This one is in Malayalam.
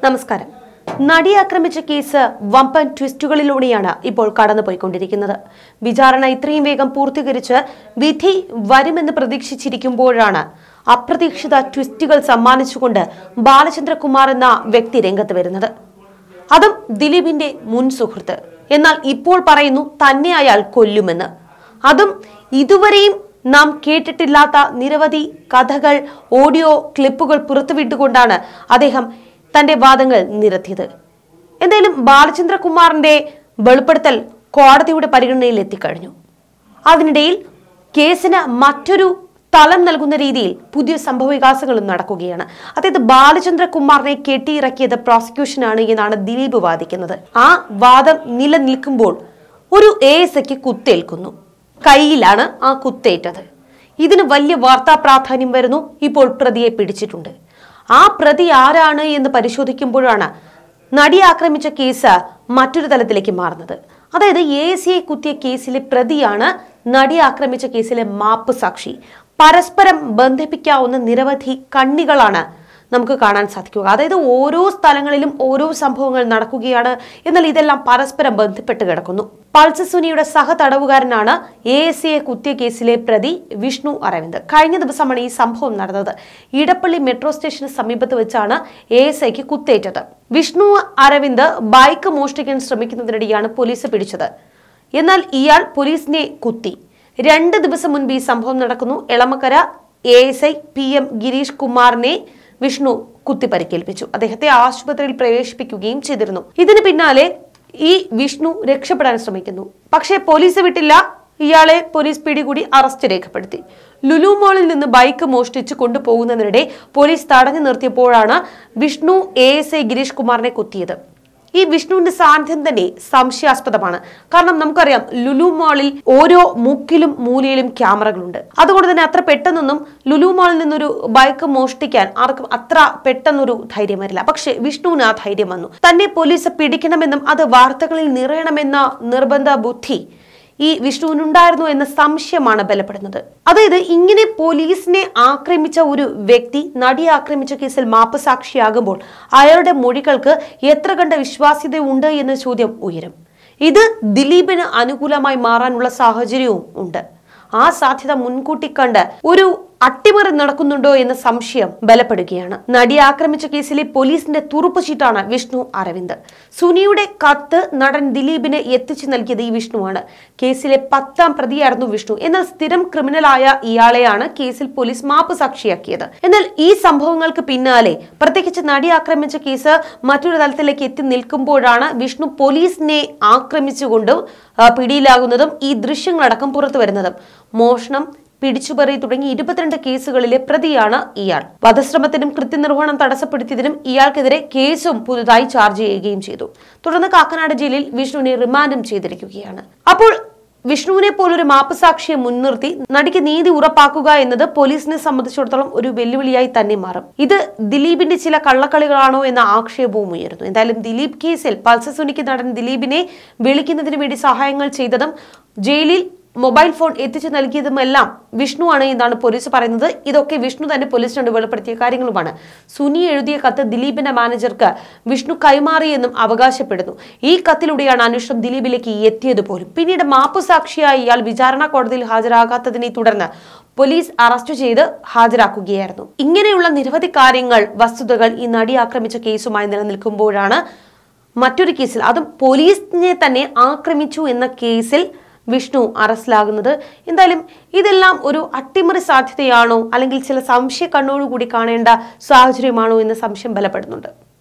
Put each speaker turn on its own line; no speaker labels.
നമസ്കാരം നടി ആക്രമിച്ച കേസ് വമ്പൻ ട്വിസ്റ്റുകളിലൂടെയാണ് ഇപ്പോൾ കടന്നുപോയിക്കൊണ്ടിരിക്കുന്നത് വിചാരണ ഇത്രയും വേഗം പൂർത്തീകരിച്ച് വിധി വരുമെന്ന് പ്രതീക്ഷിച്ചിരിക്കുമ്പോഴാണ് അപ്രതീക്ഷിത ട്വിസ്റ്റുകൾ സമ്മാനിച്ചുകൊണ്ട് ബാലചന്ദ്രകുമാർ എന്ന വ്യക്തി രംഗത്ത് വരുന്നത് അതും ദിലീപിന്റെ മുൻ സുഹൃത്ത് എന്നാൽ ഇപ്പോൾ പറയുന്നു തന്നെ അയാൾ കൊല്ലുമെന്ന് അതും ഇതുവരെയും നാം കേട്ടിട്ടില്ലാത്ത നിരവധി കഥകൾ ഓഡിയോ ക്ലിപ്പുകൾ പുറത്തുവിട്ടുകൊണ്ടാണ് അദ്ദേഹം തന്റെ വാദങ്ങൾ നിരത്തിയത് എന്തായാലും ബാലചന്ദ്രകുമാറിന്റെ വെളിപ്പെടുത്തൽ കോടതിയുടെ പരിഗണനയിൽ എത്തിക്കഴിഞ്ഞു അതിനിടയിൽ കേസിന് മറ്റൊരു തലം നൽകുന്ന രീതിയിൽ പുതിയ സംഭവവികാസങ്ങളും നടക്കുകയാണ് അതായത് ബാലചന്ദ്രകുമാറിനെ കെട്ടിയിറക്കിയത് പ്രോസിക്യൂഷനാണ് എന്നാണ് ദിലീപ് വാദിക്കുന്നത് ആ വാദം നിലനിൽക്കുമ്പോൾ ഒരു എ എസ് ഐക്ക് കുത്തേൽക്കുന്നു കയ്യിലാണ് ആ കുത്തേറ്റത് ഇതിന് വലിയ വാർത്താ പ്രാധാന്യം വരുന്നു ഇപ്പോൾ പ്രതിയെ പിടിച്ചിട്ടുണ്ട് ആ പ്രതി ആരാണ് എന്ന് പരിശോധിക്കുമ്പോഴാണ് നടി ആക്രമിച്ച കേസ് മറ്റൊരു തലത്തിലേക്ക് മാറുന്നത് അതായത് എ സിയെ കുത്തിയ കേസിലെ പ്രതിയാണ് നടി ആക്രമിച്ച കേസിലെ മാപ്പ് സാക്ഷി പരസ്പരം ബന്ധിപ്പിക്കാവുന്ന നിരവധി കണ്ണികളാണ് നമുക്ക് കാണാൻ സാധിക്കുക അതായത് ഓരോ സ്ഥലങ്ങളിലും ഓരോ സംഭവങ്ങൾ നടക്കുകയാണ് എന്നാൽ ഇതെല്ലാം പരസ്പരം ബന്ധപ്പെട്ട് കിടക്കുന്നു പൾസ് സുനിയുടെ സഹ തടവുകാരനാണ് എ എസ് സിയെ കുത്തിയ കേസിലെ പ്രതി വിഷ്ണു അരവിന്ദ് കഴിഞ്ഞ ദിവസമാണ് ഈ സംഭവം നടന്നത് ഇടപ്പള്ളി മെട്രോ സ്റ്റേഷന് സമീപത്ത് വെച്ചാണ് എ എസ് ഐക്ക് കുത്തേറ്റത് വിഷ്ണു അരവിന്ദ് ബൈക്ക് മോഷ്ടിക്കാൻ ശ്രമിക്കുന്നതിനിടെയാണ് പോലീസ് പിടിച്ചത് എന്നാൽ ഇയാൾ പോലീസിനെ കുത്തി രണ്ട് ദിവസം മുൻപ് ഈ സംഭവം നടക്കുന്നു Elamakkara A S I P M Gireesh കുമാറിനെ വിഷ്ണു കുത്തി പരിക്കേൽപ്പിച്ചു അദ്ദേഹത്തെ ആശുപത്രിയിൽ പ്രവേശിപ്പിക്കുകയും ചെയ്തിരുന്നു ഇതിന് പിന്നാലെ ഈ വിഷ്ണു രക്ഷപ്പെടാൻ ശ്രമിക്കുന്നു പക്ഷേ പോലീസ് വിട്ടില്ല ഇയാളെ പോലീസ് പിടികൂടി അറസ്റ്റ് രേഖപ്പെടുത്തി ലുലു മാളിൽ നിന്ന് ബൈക്ക് മോഷ്ടിച്ച് കൊണ്ടുപോകുന്നതിനിടെ പോലീസ് തടഞ്ഞു നിർത്തിയപ്പോഴാണ് Vishnu A S I Gireesh കുമാറിനെ കുത്തിയത് ഈ വിഷ്ണുവിന്റെ സാന്നിധ്യം തന്നെ സംശയാസ്പദമാണ് കാരണം നമുക്കറിയാം ലുലു മാളിൽ ഓരോ മുക്കിലും മൂലയിലും ക്യാമറകളുണ്ട് അതുകൊണ്ട് തന്നെ അത്ര പെട്ടെന്നൊന്നും ലുലു മാളിൽ നിന്നൊരു ബൈക്ക് മോഷ്ടിക്കാൻ ആർക്കും അത്ര പെട്ടെന്നൊരു ധൈര്യം വരില്ല പക്ഷെ വിഷ്ണുവിന് ആ ധൈര്യം വന്നു തന്നെ പോലീസ് പിടിക്കണമെന്നും അത് വാർത്തകളിൽ നിറയണമെന്ന നിർബന്ധ ബുദ്ധി ഈ വിഷ്ണുവിനുണ്ടായിരുന്നു എന്ന സംശയമാണ് ബലപ്പെടുന്നത് അതായത് ഇങ്ങനെ പോലീസിനെ ആക്രമിച്ച ഒരു വ്യക്തി നടിയെ ആക്രമിച്ച കേസിൽ മാപ്പ് സാക്ഷിയാകുമ്പോൾ അയാളുടെ മൊഴികൾക്ക് എത്ര കണ്ട വിശ്വാസ്യത ഉണ്ട് എന്ന ചോദ്യം ഉയരും ഇത് ദിലീപിന് അനുകൂലമായി മാറാനുള്ള സാഹചര്യവും ഉണ്ട് ആ സാധ്യത മുൻകൂട്ടി കണ്ട് ഒരു അട്ടിമറി നടക്കുന്നുണ്ടോ എന്ന സംശയം ബലപ്പെടുകയാണ് നടിയെ ആക്രമിച്ച കേസിലെ പോലീസിന്റെ തുറുപ്പുചീട്ടാണ് വിഷ്ണു അരവിന്ദ് സുനിയുടെ കത്ത് നടൻ ദിലീപിന് എത്തിച്ചു നൽകിയത് ഈ വിഷ്ണുവാണ് കേസിലെ പത്താം പ്രതിയായിരുന്നു വിഷ്ണു എന്നാൽ സ്ഥിരം ക്രിമിനലായ ഇയാളെയാണ് കേസിൽ പോലീസ് മാപ്പ് സാക്ഷിയാക്കിയത് എന്നാൽ ഈ സംഭവങ്ങൾക്ക് പിന്നാലെ പ്രത്യേകിച്ച് നടി ആക്രമിച്ച കേസ് മറ്റൊരു തലത്തിലേക്ക് എത്തി നിൽക്കുമ്പോഴാണ് വിഷ്ണു പോലീസിനെ ആക്രമിച്ചുകൊണ്ടും ആ, പിടിയിലാകുന്നതും ഈ ദൃശ്യങ്ങളടക്കം പുറത്തു വരുന്നതും മോഷണം പിടിച്ചുപറി തുടങ്ങി ഇരുപത്തിരണ്ട് കേസുകളിലെ പ്രതിയാണ് ഇയാൾ വധശ്രമത്തിനും കൃത്യനിർവഹണം തടസ്സപ്പെടുത്തിയതിനും ഇയാൾക്കെതിരെ കേസും പുതുതായി ചാർജ് ചെയ്യുകയും ചെയ്തു തുടർന്ന് കാക്കനാട് ജയിലിൽ വിഷ്ണുവിനെ റിമാൻഡും ചെയ്തിരിക്കുകയാണ് അപ്പോൾ വിഷ്ണുവിനെ പോലൊരു മാപ്പ് സാക്ഷിയെ മുൻനിർത്തി നടിക്ക് നീതി ഉറപ്പാക്കുക എന്നത് പോലീസിനെ സംബന്ധിച്ചിടത്തോളം ഒരു വെല്ലുവിളിയായി തന്നെ മാറും ഇത് ദിലീപിന്റെ ചില കള്ളക്കളികളാണോ എന്ന ആക്ഷേപവും ഉയരുന്നു എന്തായാലും ദിലീപ് കേസിൽ പൾസർ സുനിക്ക് നടൻ ദിലീപിനെ വിളിക്കുന്നതിന് വേണ്ടി സഹായങ്ങൾ ചെയ്തതും ജയിലിൽ മൊബൈൽ ഫോൺ എത്തിച്ചു നൽകിയതുമെല്ലാം വിഷ്ണുവാണ് എന്നാണ് പോലീസ് പറയുന്നത് ഇതൊക്കെ വിഷ്ണു തന്നെ പോലീസിനോട് വെളിപ്പെടുത്തിയ കാര്യങ്ങളുമാണ് സുനി എഴുതിയ കത്ത് ദിലീപിന്റെ മാനേജർക്ക് വിഷ്ണു കൈമാറിയെന്നും അവകാശപ്പെടുന്നു ഈ കത്തിലൂടെയാണ് അന്വേഷണം ദിലീപിലേക്ക് എത്തിയത് പോലും പിന്നീട് മാപ്പു സാക്ഷിയായി ഇയാൾ വിചാരണ കോടതിയിൽ ഹാജരാകാത്തതിനെ തുടർന്ന് പോലീസ് അറസ്റ്റ് ചെയ്ത് ഹാജരാക്കുകയായിരുന്നു ഇങ്ങനെയുള്ള നിരവധി കാര്യങ്ങൾ വസ്തുതകൾ ഈ നടി ആക്രമിച്ച കേസുമായി നിലനിൽക്കുമ്പോഴാണ് മറ്റൊരു കേസിൽ അതും പോലീസിനെ തന്നെ ആക്രമിച്ചു എന്ന കേസിൽ വിഷ്ണു അറസ്റ്റിലാകുന്നത് എന്തായാലും ഇതെല്ലാം ഒരു അട്ടിമറി സാധ്യതയാണോ അല്ലെങ്കിൽ ചില സംശയ കണ്ണോടുകൂടി കാണേണ്ട സാഹചര്യമാണോ എന്ന സംശയം ബലപ്പെടുന്നുണ്ട്